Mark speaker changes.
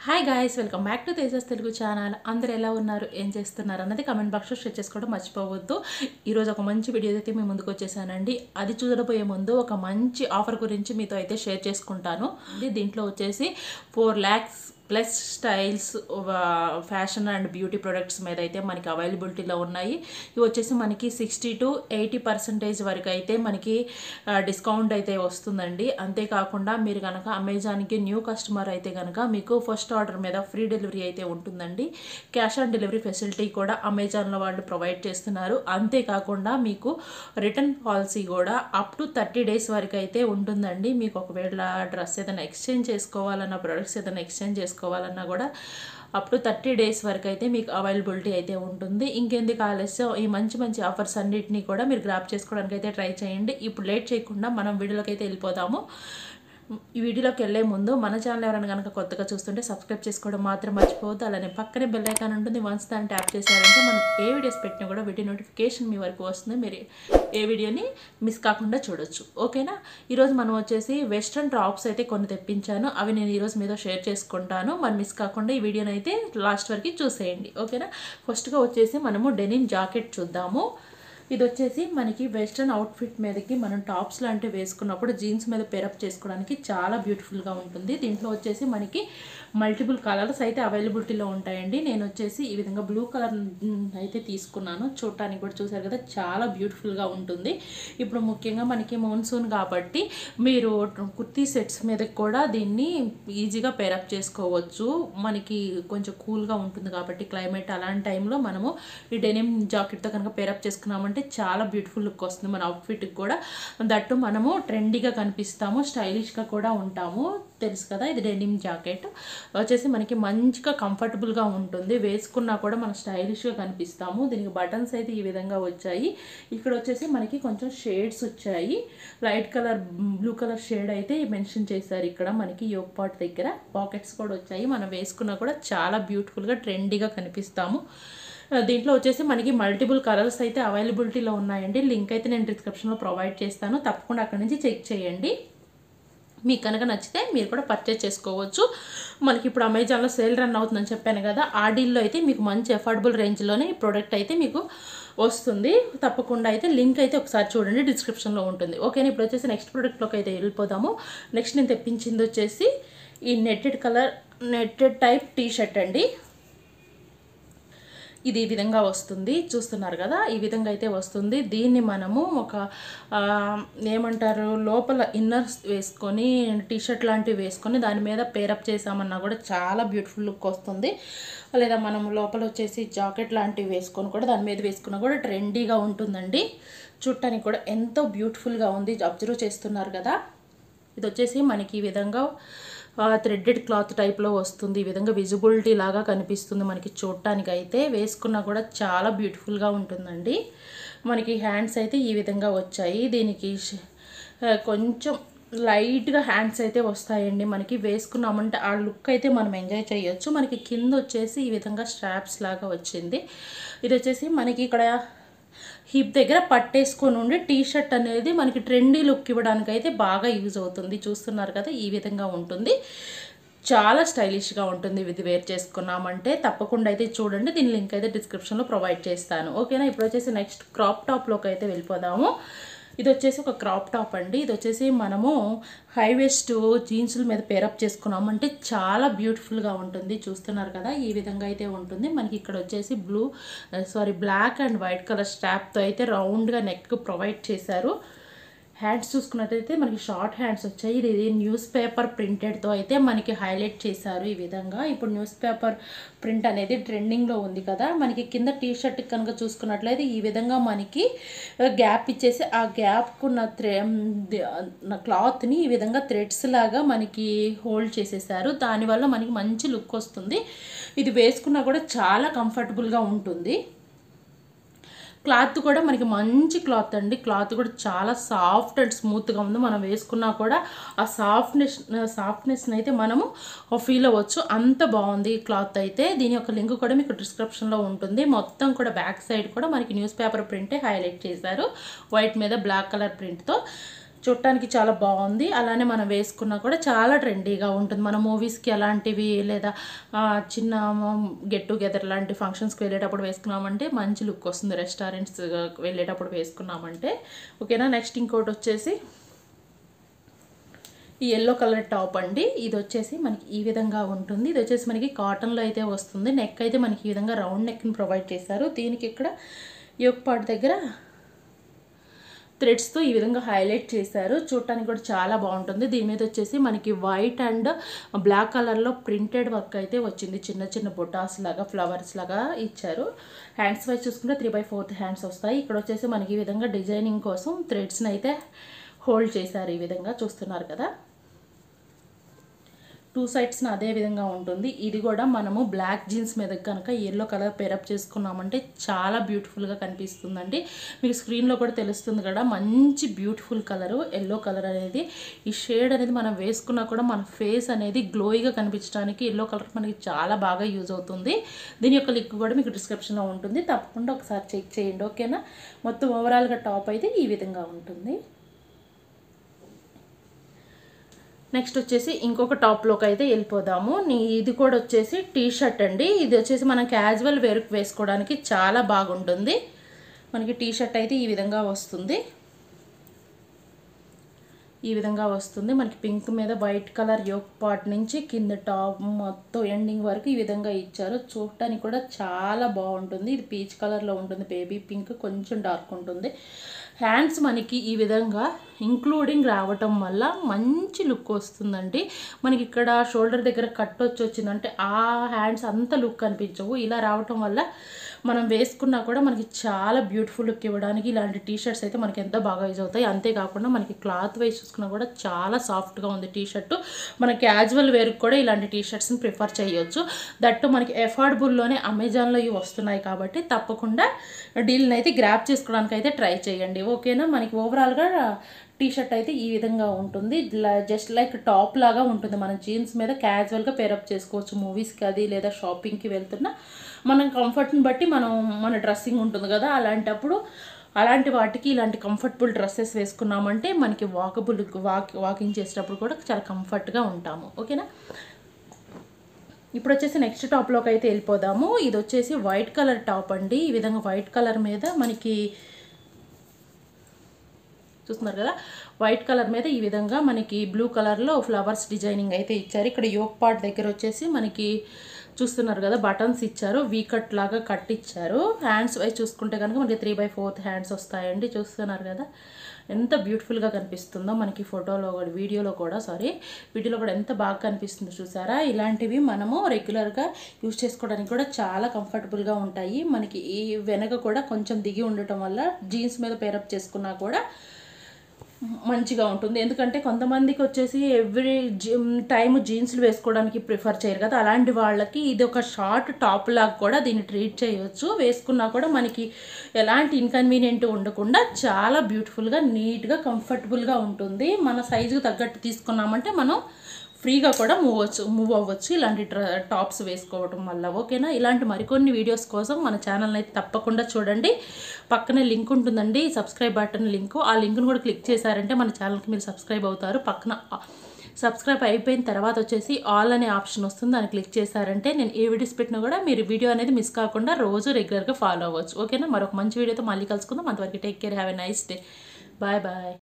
Speaker 1: hi guys welcome back to Tejas Telugu channel అందరు ఎలా ఉన్నారు ఏం చేస్తున్నారు అన్నది కమెంట్ బాక్స్లో షేర్ చేసుకోవడం మర్చిపోవద్దు ఈరోజు ఒక మంచి వీడియో అయితే మేము ముందుకు వచ్చేసానండి అది చూడబోయే ముందు ఒక మంచి ఆఫర్ గురించి మీతో అయితే షేర్ చేసుకుంటాను ఇది దీంట్లో వచ్చేసి four lakhs plus styles fashion and beauty products మీద అయితే మనకి అవైలబిలిటీలో ఉన్నాయి ఇవి వచ్చేసి మనకి సిక్స్టీ టు ఎయిటీ పర్సెంటేజ్ వరకు అయితే మనకి డిస్కౌంట్ అయితే వస్తుందండి అంతేకాకుండా మీరు కనుక అమెజాన్కి న్యూ కస్టమర్ అయితే కనుక మీకు ఫస్ట్ ఆర్డర్ మీద ఫ్రీ డెలివరీ అయితే ఉంటుందండి క్యాష్ ఆన్ డెలివరీ ఫెసిలిటీ కూడా అమెజాన్లో వాళ్ళు ప్రొవైడ్ చేస్తున్నారు అంతేకాకుండా మీకు రిటర్న్ పాలసీ కూడా అప్ టు థర్టీ డేస్ వరకు అయితే ఉంటుందండి మీకు ఒకవేళ డ్రెస్ ఏదైనా ఎక్స్చేంజ్ చేసుకోవాలన్నా ప్రొడక్ట్స్ ఏదైనా ఎక్స్చేంజ్ చేసుకోవాలన్నా కూడా అప్ టు థర్టీ డేస్ వరకు అయితే మీకు అవైలబిలిటీ అయితే ఉంటుంది ఇంకెందుకు ఆలస్యం ఈ మంచి మంచి ఆఫర్స్ అన్నిటినీ కూడా మీరు గ్రాప్ చేసుకోవడానికి అయితే ట్రై చేయండి ఇప్పుడు లేట్ చేయకుండా మనం వీడియోలోకి అయితే వెళ్ళిపోదాము ఈ వీడియోలోకి వెళ్ళే ముందు మన ఛానల్ ఎవరైనా కనుక కొత్తగా చూస్తుంటే సబ్స్క్రైబ్ చేసుకోవడం మాత్రం మర్చిపోవద్దు అలానే పక్కనే బెల్ ఐకాన్ ఉంటుంది వన్స్ దాన్ని ట్యాప్ చేశారంటే మనం ఏ వీడియోస్ పెట్టినా కూడా వీడియో నోటిఫికేషన్ మీ వరకు వస్తుంది మీరు ఏ వీడియోని మిస్ కాకుండా చూడొచ్చు ఓకేనా ఈరోజు మనం వచ్చేసి వెస్ట్రన్ టాప్స్ అయితే కొన్ని తెప్పించాను అవి నేను ఈరోజు మీతో షేర్ చేసుకుంటాను మరి మిస్ కాకుండా ఈ వీడియోని అయితే లాస్ట్ వరకు చూసేయండి ఓకేనా ఫస్ట్గా వచ్చేసి మనము డెనిమ్ జాకెట్ చూద్దాము ఇది వచ్చేసి మనకి వెస్ట్రన్ అవుట్ఫిట్ మీదకి మనం టాప్స్ లాంటివి వేసుకున్నప్పుడు జీన్స్ మీద పేరప్ చేసుకోవడానికి చాలా బ్యూటిఫుల్గా ఉంటుంది దీంట్లో వచ్చేసి మనకి మల్టిపుల్ కలర్స్ అయితే అవైలబిలిటీలో ఉంటాయండి నేను వచ్చేసి ఈ విధంగా బ్లూ కలర్ అయితే తీసుకున్నాను చూడటానికి కూడా చూసారు కదా చాలా బ్యూటిఫుల్గా ఉంటుంది ఇప్పుడు ముఖ్యంగా మనకి మాన్సూన్ కాబట్టి మీరు కుర్తీ సెట్స్ మీద కూడా దీన్ని ఈజీగా పేరప్ చేసుకోవచ్చు మనకి కొంచెం కూల్గా ఉంటుంది కాబట్టి క్లైమేట్ అలాంటి టైంలో మనము ఈ డెనిమ్ జాకెట్తో కనుక పేరప్ చేసుకున్నామంటే చాలా బ్యూటిఫుల్ లుక్ వస్తుంది మన అవుట్ఫిట్కి కూడా దట్టు మనము ట్రెండీగా కనిపిస్తాము స్టైలిష్గా కూడా ఉంటాము తెలుసు కదా ఇది డెనిమ్ జాకెట్ వచ్చేసి మనకి మంచిగా కంఫర్టబుల్గా ఉంటుంది వేసుకున్నా కూడా మనం స్టైలిష్గా కనిపిస్తాము దీనికి బటన్స్ అయితే ఈ విధంగా వచ్చాయి ఇక్కడ వచ్చేసి మనకి కొంచెం షేడ్స్ వచ్చాయి light colour blue colour shade అయితే మెన్షన్ చేశారు ఇక్కడ మనకి యోగ్ పాట్ దగ్గర పాకెట్స్ కూడా వచ్చాయి మనం వేసుకున్నా కూడా చాలా బ్యూటిఫుల్గా ట్రెండీగా కనిపిస్తాము దీంట్లో వచ్చేసి మనకి మల్టిపుల్ కలర్స్ అయితే అవైలబిలిటీలో ఉన్నాయండి లింక్ అయితే నేను డిస్క్రిప్షన్లో ప్రొవైడ్ చేస్తాను తప్పకుండా అక్కడ నుంచి చెక్ చేయండి మీకు కనుక నచ్చితే మీరు కూడా పర్చేస్ చేసుకోవచ్చు మనకి ఇప్పుడు అమెజాన్లో సేల్ రన్ అవుతుందని చెప్పాను కదా ఆ డీల్లో అయితే మీకు మంచి అఫోర్డబుల్ రేంజ్లోనే ఈ ప్రోడక్ట్ అయితే మీకు వస్తుంది తప్పకుండా అయితే లింక్ అయితే ఒకసారి చూడండి డిస్క్రిప్షన్లో ఉంటుంది ఓకేనా ఇప్పుడు వచ్చేసి నెక్స్ట్ ప్రోడక్ట్లోకి అయితే వెళ్ళిపోదాము నెక్స్ట్ నేను తెప్పించింది వచ్చేసి ఈ netted colour netted type T shirt అండి ఇది ఈ విధంగా వస్తుంది చూస్తున్నారు కదా ఈ విధంగా అయితే వస్తుంది దీన్ని మనము ఒక ఏమంటారు లోపల ఇన్నర్స్ వేసుకొని టీ షర్ట్ లాంటివి వేసుకొని దాని మీద పేరప్ చేసామన్నా కూడా చాలా బ్యూటిఫుల్ లుక్ వస్తుంది లేదా మనం లోపల వచ్చేసి జాకెట్ లాంటివి వేసుకొని కూడా దాని మీద వేసుకున్నా కూడా ట్రెండీగా ఉంటుందండి చూడటానికి కూడా ఎంతో బ్యూటిఫుల్గా ఉంది అబ్జర్వ్ చేస్తున్నారు కదా ఇది వచ్చేసి మనకి ఈ విధంగా థ్రెడ్డెడ్ క్లాత్ టైప్లో వస్తుంది ఈ విధంగా విజిబిలిటీ లాగా కనిపిస్తుంది మనకి చూడటానికి అయితే వేసుకున్నా కూడా చాలా బ్యూటిఫుల్గా ఉంటుందండి మనకి హ్యాండ్స్ అయితే ఈ విధంగా వచ్చాయి దీనికి కొంచెం లైట్గా హ్యాండ్స్ అయితే వస్తాయండి మనకి వేసుకున్నామంటే ఆ లుక్ అయితే మనం ఎంజాయ్ చేయొచ్చు మనకి కింద వచ్చేసి ఈ విధంగా స్ట్రాప్స్ లాగా వచ్చింది ఇది వచ్చేసి మనకి ఇక్కడ హిప్ దగ్గర పట్టేసుకొని ఉండి టీ షర్ట్ అనేది మనకి ట్రెండీ లుక్ ఇవ్వడానికి అయితే బాగా యూజ్ అవుతుంది చూస్తున్నారు కదా ఈ విధంగా ఉంటుంది చాలా స్టైలిష్గా ఉంటుంది ఇది వేర్ చేసుకున్నామంటే తప్పకుండా అయితే చూడండి దీని లింక్ అయితే డిస్క్రిప్షన్లో ప్రొవైడ్ చేస్తాను ఓకేనా ఇప్పుడు వచ్చేసి నెక్స్ట్ క్రాప్ టాప్లోకి అయితే వెళ్ళిపోదాము ఇది వచ్చేసి ఒక క్రాప్ టాప్ అండి ఇది వచ్చేసి మనము హై వేస్ట్ జీన్సుల మీద పేరప్ చేసుకున్నామంటే చాలా బ్యూటిఫుల్గా ఉంటుంది చూస్తున్నారు కదా ఈ విధంగా అయితే ఉంటుంది మనకి ఇక్కడ వచ్చేసి blue sorry black and white colour స్ట్రాప్తో అయితే రౌండ్గా నెక్ ప్రొవైడ్ చేశారు హ్యాండ్స్ చూసుకున్నట్టయితే మనకి షార్ట్ హ్యాండ్స్ వచ్చాయి ఇది న్యూస్ పేపర్ ప్రింటెడ్తో అయితే మనకి హైలైట్ చేశారు ఈ విధంగా ఇప్పుడు న్యూస్ పేపర్ ప్రింట్ అనేది ట్రెండింగ్లో ఉంది కదా మనకి కింద టీ షర్ట్ కనుక చూసుకున్నట్లయితే ఈ విధంగా మనకి గ్యాప్ ఇచ్చేసి ఆ గ్యాప్కున్న థ్రె క్లాత్ని ఈ విధంగా థ్రెడ్స్ లాగా మనకి హోల్డ్ చేసేసారు దానివల్ల మనకి మంచి లుక్ వస్తుంది ఇది వేసుకున్నా కూడా చాలా కంఫర్టబుల్గా ఉంటుంది క్లాత్ కూడా మనకి మంచి క్లాత్ అండి క్లాత్ కూడా చాలా సాఫ్ట్ అండ్ స్మూత్గా ఉంది మనం వేసుకున్నా కూడా ఆ సాఫ్ట్నెస్ సాఫ్ట్నెస్ని అయితే మనము ఫీల్ అవ్వచ్చు అంత బాగుంది ఈ క్లాత్ అయితే దీని యొక్క లింక్ కూడా మీకు డిస్క్రిప్షన్లో ఉంటుంది మొత్తం కూడా బ్యాక్ సైడ్ కూడా మనకి న్యూస్ పేపర్ ప్రింటే హైలైట్ చేశారు వైట్ మీద బ్లాక్ కలర్ ప్రింట్తో చూడటానికి చాలా బాగుంది అలానే మనం వేసుకున్నా కూడా చాలా ట్రెండీగా ఉంటుంది మన మూవీస్కి అలాంటివి లేదా ఆ, చిన్న గెట్ టుగెదర్ లాంటి ఫంక్షన్స్కి వెళ్ళేటప్పుడు వేసుకున్నామంటే మంచి లుక్ వస్తుంది రెస్టారెంట్స్ వెళ్ళేటప్పుడు వేసుకున్నామంటే ఓకేనా నెక్స్ట్ ఇంకోటి వచ్చేసి ఈ ఎల్లో కలర్ టాప్ అండి ఇది వచ్చేసి మనకి ఈ విధంగా ఉంటుంది ఇది వచ్చేసి మనకి కాటన్లో అయితే వస్తుంది నెక్ అయితే మనకి ఈ విధంగా రౌండ్ నెక్ని ప్రొవైడ్ చేశారు దీనికి ఇక్కడ యోక్ పార్ట్ దగ్గర థ్రెడ్స్తో ఈ విధంగా హైలైట్ చేశారు చూడటానికి కూడా చాలా బాగుంటుంది దీని మీద వచ్చేసి మనకి వైట్ అండ్ బ్లాక్ కలర్లో ప్రింటెడ్ వర్క్ అయితే వచ్చింది చిన్న చిన్న బొటాస్ లాగా ఫ్లవర్స్ లాగా ఇచ్చారు హ్యాండ్స్ వైజ్ చూసుకుంటే త్రీ బై ఫోర్త్ హ్యాండ్స్ వస్తాయి ఇక్కడ వచ్చేసి మనకి ఈ విధంగా డిజైనింగ్ కోసం థ్రెడ్స్ని అయితే హోల్డ్ చేశారు ఈ విధంగా చూస్తున్నారు కదా టూ సైడ్స్ని అదే విధంగా ఉంటుంది ఇది కూడా మనము బ్లాక్ జీన్స్ మీద కనుక ఎల్లో కలర్ పేరప్ చేసుకున్నామంటే చాలా బ్యూటిఫుల్గా కనిపిస్తుందండి మీకు స్క్రీన్లో కూడా తెలుస్తుంది కదా మంచి బ్యూటిఫుల్ కలరు ఎల్లో కలర్ అనేది ఈ షేడ్ అనేది మనం వేసుకున్నా కూడా మన ఫేస్ అనేది గ్లోయిగా కనిపించడానికి ఎల్లో కలర్ మనకి చాలా బాగా యూజ్ అవుతుంది దీని యొక్క లిక్ కూడా మీకు డిస్క్రిప్షన్లో ఉంటుంది తప్పకుండా ఒకసారి చెక్ చేయండి ఓకేనా మొత్తం ఓవరాల్గా టాప్ అయితే ఈ విధంగా ఉంటుంది నెక్స్ట్ వచ్చేసి ఇంకొక టాప్లోకి అయితే వెళ్ళిపోదాము నీ ఇది కూడా వచ్చేసి టీ షర్ట్ అండి ఇది వచ్చేసి మనం క్యాజువల్ వేరుకు వేసుకోవడానికి చాలా బాగుంటుంది మనకి టీ షర్ట్ అయితే ఈ విధంగా వస్తుంది ఈ విధంగా వస్తుంది మనకి పింక్ మీద వైట్ కలర్ యోక్ పార్ట్ నుంచి కింద టాప్ మొత్తం ఎండింగ్ వరకు ఈ విధంగా ఇచ్చారు చూడటానికి కూడా చాలా బాగుంటుంది ఇది పీచ్ కలర్లో ఉంటుంది బేబీ పింక్ కొంచెం డార్క్ ఉంటుంది హ్యాండ్స్ మనకి ఈ విధంగా ఇంక్లూడింగ్ రావటం వల్ల మంచి లుక్ వస్తుందండి మనకి ఇక్కడ షోల్డర్ దగ్గర కట్ వచ్చి వచ్చిందంటే ఆ హ్యాండ్స్ అంత లుక్ కనిపించవు ఇలా రావటం వల్ల మనం వేసుకున్నా కూడా మనకి చాలా బ్యూటిఫుల్ లుక్ ఇవ్వడానికి ఇలాంటి టీ షర్ట్స్ అయితే మనకి ఎంతో బాగా యూజ్ అవుతాయి అంతేకాకుండా మనకి క్లాత్ వైజ్ చూసుకున్నా కూడా చాలా సాఫ్ట్గా ఉంది టీ షర్ట్ మన క్యాజువల్ వేర్కి కూడా ఇలాంటి టీ షర్ట్స్ని ప్రిఫర్ చేయొచ్చు దట్టు మనకి ఎఫోర్డబుల్లోనే అమెజాన్లో ఇవి వస్తున్నాయి కాబట్టి తప్పకుండా డీల్ని అయితే గ్రాప్ చేసుకోవడానికి అయితే ట్రై చేయండి ఓకేనా మనకి ఓవరాల్గా టీ షర్ట్ అయితే ఈ విధంగా ఉంటుంది జస్ట్ లైక్ టాప్ లాగా ఉంటుంది మనం జీన్స్ మీద క్యాజువల్గా పేరప్ చేసుకోవచ్చు మూవీస్కి అది లేదా షాపింగ్కి వెళ్తున్నా మనం కంఫర్ట్ని బట్టి మనం మన డ్రెస్సింగ్ ఉంటుంది కదా అలాంటప్పుడు అలాంటి వాటికి ఇలాంటి కంఫర్టబుల్ డ్రెస్సెస్ వేసుకున్నామంటే మనకి వాకబుల్ వాక్ వాకింగ్ చేసేటప్పుడు కూడా చాలా కంఫర్ట్గా ఉంటాము ఓకేనా ఇప్పుడు వచ్చేసి నెక్స్ట్ టాప్లోకి అయితే వెళ్ళిపోదాము ఇది వచ్చేసి వైట్ కలర్ టాప్ అండి ఈ విధంగా వైట్ కలర్ మీద మనకి చూస్తున్నారు కదా వైట్ కలర్ మీద ఈ విధంగా మనకి బ్లూ కలర్లో ఫ్లవర్స్ డిజైనింగ్ అయితే ఇచ్చారు ఇక్కడ యోక్ పార్ట్ దగ్గర వచ్చేసి మనకి చూస్తున్నారు కదా బటన్స్ ఇచ్చారు వీ కట్ లాగా కట్ ఇచ్చారు హ్యాండ్స్ వైజ్ చూసుకుంటే కనుక మనకి త్రీ బై ఫోర్త్ హ్యాండ్స్ వస్తాయండి చూస్తున్నారు కదా ఎంత బ్యూటిఫుల్గా కనిపిస్తుందో మనకి ఫోటోలో కూడా వీడియోలో కూడా సారీ వీడియోలో కూడా ఎంత బాగా కనిపిస్తుందో చూసారా ఇలాంటివి మనము రెగ్యులర్గా యూజ్ చేసుకోవడానికి కూడా చాలా కంఫర్టబుల్గా ఉంటాయి మనకి ఈ వెనక కూడా కొంచెం దిగి ఉండటం వల్ల జీన్స్ మీద పేరప్ చేసుకున్నా కూడా మంచిగా ఉంటుంది ఎందుకంటే కొంతమందికి వచ్చేసి ఎవ్రీ టైం జీన్స్లు వేసుకోవడానికి ప్రిఫర్ చేయరు కదా అలాంటి వాళ్ళకి ఇది ఒక షార్ట్ టాప్ లాగా కూడా దీన్ని ట్రీట్ చేయవచ్చు వేసుకున్నా కూడా మనకి ఎలాంటి ఇన్కన్వీనియంట్ ఉండకుండా చాలా బ్యూటిఫుల్గా నీట్గా కంఫర్టబుల్గా ఉంటుంది మన సైజుకు తగ్గట్టు తీసుకున్నామంటే మనం ఫ్రీగా కూడా మూవ్ అవచ్చు మూవ్ అవ్వచ్చు ఇలాంటి డ్ర టాప్స్ వేసుకోవడం వల్ల ఓకేనా ఇలాంటి మరికొన్ని వీడియోస్ కోసం మన ఛానల్ని అయితే తప్పకుండా చూడండి పక్కనే లింక్ ఉంటుందండి సబ్స్క్రైబ్ బటన్ లింక్ ఆ లింక్ను కూడా క్లిక్ చేశారంటే మన ఛానల్కి మీరు సబ్స్క్రైబ్ అవుతారు పక్కన సబ్స్క్రైబ్ అయిపోయిన తర్వాత వచ్చేసి ఆల్ అనే ఆప్షన్ వస్తుంది దాన్ని క్లిక్ చేశారంటే నేను ఏ వీడియోస్ పెట్టినా కూడా మీరు వీడియో అనేది మిస్ కాకుండా రోజు రెగ్యులర్గా ఫాలో అవ్వచ్చు ఓకేనా మరొక మంచి వీడియోతో మళ్ళీ కలుసుకుందాం అంతవరకు take care have a nice day bye bye